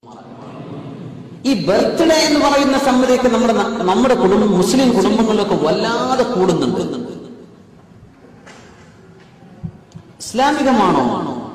ഈ ബർത്ത്ഡേ എന്ന് പറയുന്ന സംഗതിയൊക്കെ നമ്മുടെ ന- നമ്മുടെ കുടുംബം മുസ്ലിം കുടുംബങ്ങളിലൊക്കെ വല്ലാതെ കൂടുന്നുണ്ട് ഇസ്ലാമികമാണോ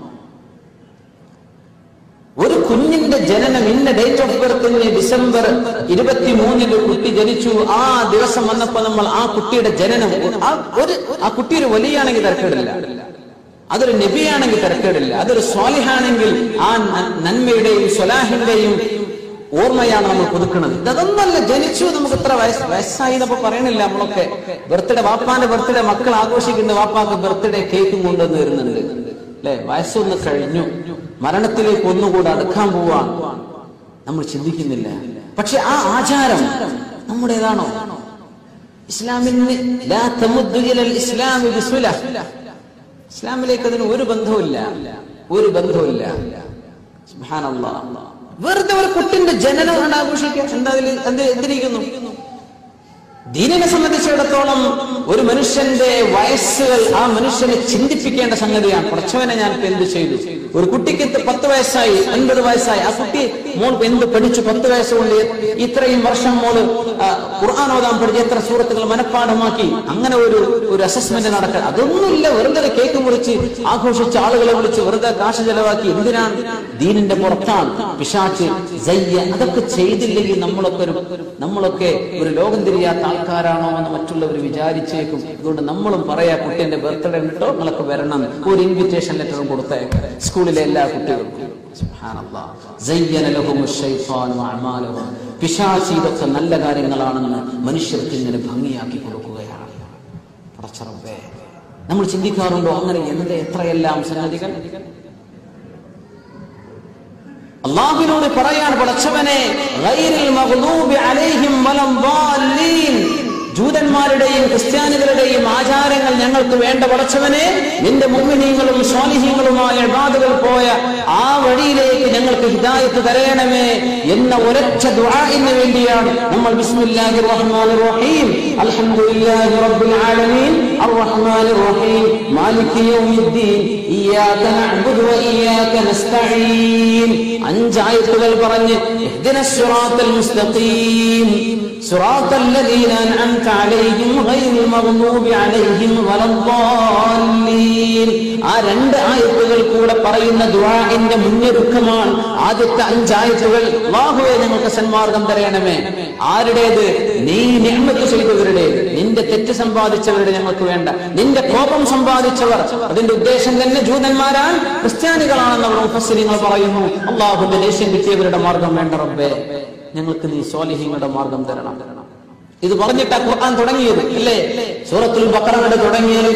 ഒരു കുഞ്ഞിന്റെ ജനനം ഇന്ന ഡേറ്റ് ഓഫ് ബർത്തിന് ഡിസംബർ ഇരുപത്തി മൂന്നില് കുട്ടി ജനിച്ചു ആ ദിവസം വന്നപ്പോ നമ്മൾ ആ കുട്ടിയുടെ ജനനം ആ ഒരു ആ കുട്ടി ഒരു വലിയാണെങ്കിൽ തിരക്കേടില്ല അതൊരു നബിയാണെങ്കിൽ തിരക്കേടില്ല അതൊരു സ്വാലിഹാണെങ്കിൽ ആ ന- നന്മയുടെയും സ്വലാഹിന്റെയും ഓർമ്മയാണ് നമ്മൾ പുതുക്കുന്നത് ഇതൊന്നല്ല ജനിച്ചു നമുക്ക് ഇത്ര വയസ്സ് വയസ്സായി എന്നപ്പോ പറയണില്ല നമ്മളൊക്കെ ബർത്ത്ഡേ വാപ്പാന്റെ ബർത്ത്ഡേ മക്കൾ ആഘോഷിക്കുന്ന വാപ്പാക്ക് ബർത്ത്ഡേ കേക്കും കൊണ്ടുവന്ന് വരുന്നുണ്ട് അല്ലെ വയസ്സൊന്ന് കഴിഞ്ഞു മരണത്തിലേക്ക് ഒന്നുകൂടെ അടുക്കാൻ പോവാൻ നമ്മൾ ചിന്തിക്കുന്നില്ല പക്ഷെ ആ ആചാരം നമ്മുടേതാണോ ഇസ്ലാമിന് ലാ തമുദ്ദു ഇലൽ ഇസ്ലാമി ബിസ്മില്ല ഇസ്ലാമിലേക്ക് അതിന് ഒരു ബന്ധവുമില്ല ഒരു ബന്ധവുമില്ല സുബ്ഹാനല്ലാഹ്. വെറുതെ ഒരു കുട്ടിന്റെ ജനനം കൊണ്ട് ആഘോഷിക്കുക എന്താ അതിൽ എന്ത് എന്തിരിക്കുന്നു ദീനിനെ സംബന്ധിച്ചിടത്തോളം ഒരു മനുഷ്യന്റെ വയസ്സുകൾ ആ മനുഷ്യനെ ചിന്തിപ്പിക്കേണ്ട സംഗതിയാണ് കുറച്ചവനെ ഞാൻ ഇപ്പൊ എന്ത് ചെയ്തു ഒരു കുട്ടിക്ക് ഇത്ര പത്ത് വയസ്സായി അൻപത് വയസ്സായി ആ കുട്ടി മോൾ എന്ത് പഠിച്ചു പത്ത് വയസ്സുകൊണ്ട് ഇത്രയും വർഷം മോള് ആ, ഖുർആൻ ഓതാൻ പഠിച്ച് എത്ര സൂറത്തുകൾ മനഃപ്പാഠമാക്കി അങ്ങനെ ഒരു ഒരു അസസ്മെന്റ് നടക്കുക അതൊന്നുമില്ല വെറുതെ ഒരു കേക്ക് മുറിച്ച് ആഘോഷിച്ച് ആളുകളെ വിളിച്ച് വെറുതെ കാശ് ചെലവാക്കി എന്തിനാണ് ദീനിന്റെ പുറത്താണ് പിശാച്ച് ജയ്യ അതൊക്കെ ചെയ്തില്ലെങ്കിൽ നമ്മളൊക്കെ ഒരു നമ്മളൊക്കെ ഒരു ലോകം തിരിയാത്ത ആൾക്കാരാണോ എന്ന് മറ്റുള്ളവർ വിചാരിച്ചേക്കും അതുകൊണ്ട് നമ്മളും പറയാ കുട്ടിന്റെ ബർത്ത്ഡേ ഉണ്ടോ നിങ്ങളൊക്കെ വരണം ഒരു ഇൻവിറ്റേഷൻ ലെറ്ററും കൊടുത്തേക്ക് സ്കൂളിലെ എല്ലാ കുട്ടികൾക്കും സുബ്ഹാനല്ലാഹ്. സയ്യന ലഹുമു ശൈത്വാനു അഅമാലഹും. പിശാച് ഇതൊക്കെ നല്ല കാര്യങ്ങളാണെന്ന് മനുഷ്യർക്ക് ഇങ്ങനെ ഭംഗിയാക്കി കൊടുക്കുകയാണ് പടച്ചറബേ നമ്മൾ ചിന്തിക്കാറുണ്ടോ അങ്ങനെ എന്ത് എത്രയെല്ലാം സംഗതികൾ അള്ളാഹുവിനോട് പറയാണ് പടച്ചവനെ ഗൈറിൽ മഗ്ദൂബി അലൈഹിം വലം ളാല്ലീൻ. ജൂതന്മാരുടെയും ക്രിസ്ത്യാനികളുടെയും ആചാരങ്ങൾ ഞങ്ങൾക്ക് വേണ്ട പടച്ചവനെ നിന്റെ മുമ്മിനീങ്ങളും സ്വാലിഹീങ്ങളുമായ ഇബാദുകൾ പോയ ആ വഴിയിലേക്ക് ഞങ്ങൾക്ക് ഹിദായത്ത് തരയണമേ എന്ന ഒരൊറ്റ ദുആഇന് വേണ്ടിയാണ് നമ്മൾ ബിസ്മില്ലാഹിർ റഹ്മാനിർ റഹീം അൽഹംദുലില്ലാഹി റബ്ബിൽ ആലമീൻ അർറഹ്മാനിർ റഹീം മാലികി യൗമിദ്ദീൻ ഇയ്യാക നഅ്ബുദു വ ഇയ്യാക നസ്തഈൻ അഞ്ചായത്തുകൾ പറഞ്ഞ് ഇഹ്ദിനസ് സിറാത്തൽ മുസ്തഖീം സിറാത്തൽ ലദീന അൻഅംത അലൈഹിം ഗൈറിൽ മഗ്ദൂബി അലൈഹിം വലദ്ദാല്ലീൻ ആ രണ്ട് ആയത്തുകൾ കൂടെ പറയുന്ന ദുആഇന്റെ മുന്നൊരുക്കമാണ് ആദ്യത്തെ അഞ്ചായത്തുകൾ അല്ലാഹുവേ ഞങ്ങൾക്ക് സന്മാർഗം തരയണമേ ആരുടേത് നീ നിഅമത്ത് ചെയ്തവരുടെ നിന്റെ തെറ്റ് സമ്പാദിച്ചവരുടെ ഞങ്ങൾക്ക് വേണ്ട നിന്റെ കോപം സമ്പാദിച്ചവർ അതിന്റെ ഉദ്ദേശം തന്നെ ജൂതന്മാരാണ് ക്രിസ്ത്യാനികളാണെന്ന് അവർ മുഫസ്സിരിങ്ങൾ പറയുന്നു അള്ളാഹുന്റെ ദേഷ്യം കിട്ടിയവരുടെ മാർഗം വേണ്ട റബ്ബേ ഞങ്ങൾക്ക് നീ സ്വാലിഹീങ്ങളുടെ മാർഗം തരണം ഇത് പറഞ്ഞിട്ടാ ഖുർആൻ തുടങ്ങിയത് അല്ലേ സൂറത്തുൽ ബഖറയുടെ തുടങ്ങിയത്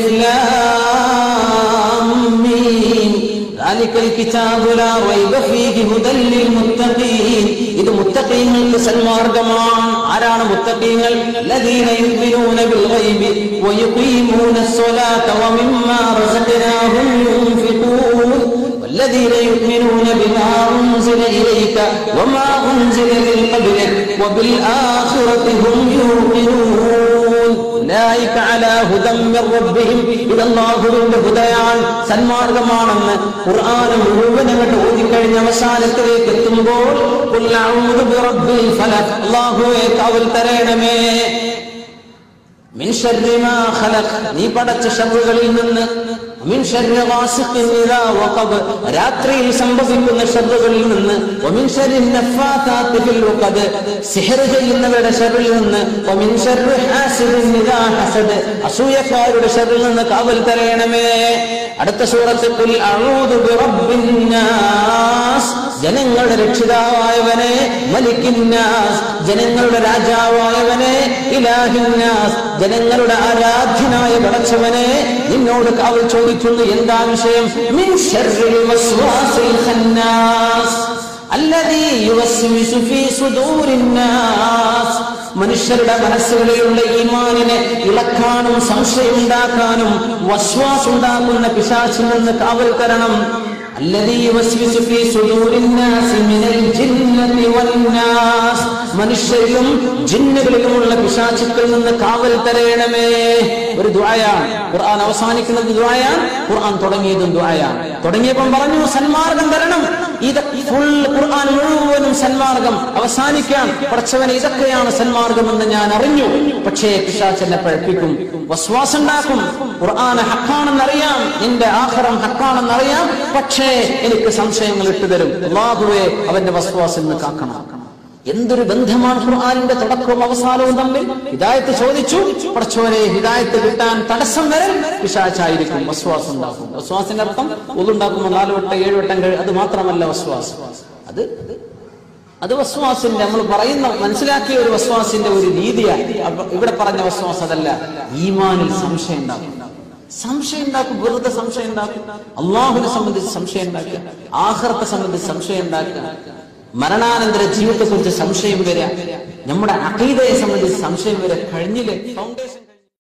ഇസ്ലാം മീം. ذلك الكتاب لا ريب فيه هدى للمتقين ഇത് മുത്തഖീങ്ങൾക്ക് സന്മാർഗമാണ് ആരാണ് മുത്തഖീങ്ങൾ الذين يؤمنون بالغيب ويقيمون الصلاة ومما رزقناهم ينفقون والذين يؤمنون بما أنزل إليك وما أنزل من قبلك وبالآخرة هم يوقنون أولئك على هدى من ربهم إلى الله ഹുദയാൻ സന്മാർഗമാണെന്ന് ഖുർആൻ മുഴുവനും അങ്ങോട്ട് ഓതിക്കഴിഞ്ഞ അവസാനത്തിലേക്ക് എത്തുമ്പോൾ ഖുൽ അഊദു ബിറബ്ബിൽ ഫലഖ് അല്ലാഹുവേ കാവൽ തരണമേ മിൻ ശർരി മാ ഖലഖ് നീ പടച്ച ഷർറുകളിൽ നിന്ന് മിൻ ശർരി ഗാസിഖിൻ ഇദാ വഖബ് രാത്രിയിൽ സംഭവിക്കുന്ന ഷർറുകളിൽ നിന്ന് വമിൻ ശർരി നഫാതാത്തി ഫിൽ ഉഖദ് സിഹർ ചെയ്യുന്നവരുടെ ഷർറിൽ നിന്ന് വമിൻ ശർരി ഹാസിദിൻ ഇദാ ഹസദ് അസൂയക്കാരുടെ ഷർറിൽ നിന്ന് കാവൽ തരയണമേ അടുത്ത സൂറത്ത് ഖുൽ അഊദു ബിറബ്ബിൻ നാസ് ജനങ്ങളുടെ രക്ഷിതാവായവനെ മലിക്കിന്നാസ് ജനങ്ങളുടെ രാജാവായവനെ ഇലാഹിന്നാസ് ജനങ്ങളുടെ ആരാധ്യനായ പടച്ചവനെ നിന്നോട് കാവൽ ചോദിക്കുന്നു എന്താ വിഷയം മിൻ ശർറിൽ വസ്വാസിൽ ഖന്നാസ് الذي يوسوس في صدور الناس മനുഷ്യരുടെ മനസ്സുകളിലുള്ള ഈമാനിനെ ഇളക്കാനും സംശയമുണ്ടാക്കാനും വസ്വാസുണ്ടാക്കുന്ന പിശാചിൽ നിന്ന് കാവൽ തരണം الذي يوسوس في صدور الناس من الجنة والناس മനുഷ്യരിലും ജിന്നുകളിലുമുള്ള പിശാചുക്കളിൽ നിന്ന് കാവൽ തരയണമേ ഒരു ദുആയാണ് ഖുർആൻ അവസാനിക്കുന്നത് ദുആയാണ് ഖുർആൻ തുടങ്ങിയതും ദുആയാണ് തുടങ്ങിയപ്പം പറഞ്ഞു സന്മാർഗം തരണം ഇത് ഫുൾ ഖുർആൻ മുഴുവനും സന്മാർഗം അവസാനിക്കാൻ പഠിച്ചവനെ ഇതൊക്കെയാണ് സന്മാർഗം എന്ന് ഞാൻ അറിഞ്ഞു പക്ഷേ പിശാചെന്നെ പഴപ്പിക്കും വസ്വാസം ഉണ്ടാക്കും ഖുർആൻ ഹക്കാണെന്നറിയാം നിന്റെ ആഹാരം ഹക്കാണെന്നറിയാം പക്ഷേ എനിക്ക് സംശയങ്ങൾ ഇട്ടുതരും അള്ളാഹുവെ അവന്റെ വസ്വാസിൽ നിന്ന് കാക്കണം എന്തൊരു ബന്ധമാണ് ഖുർആാനിന്റെ തുടക്കവും അവസാനവും തമ്മിൽ ഹിദായത്ത് ചോദിച്ചു പഠിച്ചവനെ ഹിദായത്ത് കിട്ടാൻ തടസ്സം വരൽ പിശാച്ചായിരിക്കും വസ്വാസം ഉണ്ടാക്കും വസ്വാസിന്റെ അർത്ഥം ഒന്നുണ്ടാക്കുമ്പോൾ നാല് വട്ടം ഏഴ് വട്ടം കഴി അത് മാത്രമല്ല വസ്വാസം അത് അത് വസ്വാസിന്റെ നമ്മൾ പറയുന്ന മനസ്സിലാക്കിയ ഒരു വസ്വാസിന്റെ ഒരു രീതിയാണ് അപ്പൊ ഇവിടെ പറഞ്ഞ വസ്വാസ് അതല്ല ഈമാനിൽ സംശയം ഉണ്ടാക്കും സംശയം ഉണ്ടാക്കും വെറുതെ സംശയം ഉണ്ടാക്കും അള്ളാഹുവിനെ സംബന്ധിച്ച് സംശയം ഉണ്ടാക്കുക ആഹ്റത്തെ സംബന്ധിച്ച് സംശയം ഉണ്ടാക്കുക മരണാനന്തര ജീവിതത്തെ കുറിച്ച് സംശയം വരിക നമ്മുടെ അഖീദയെ സംബന്ധിച്ച് സംശയം വരിക കഴിഞ്ഞില്ലേ ഫൗണ്ടേഷൻ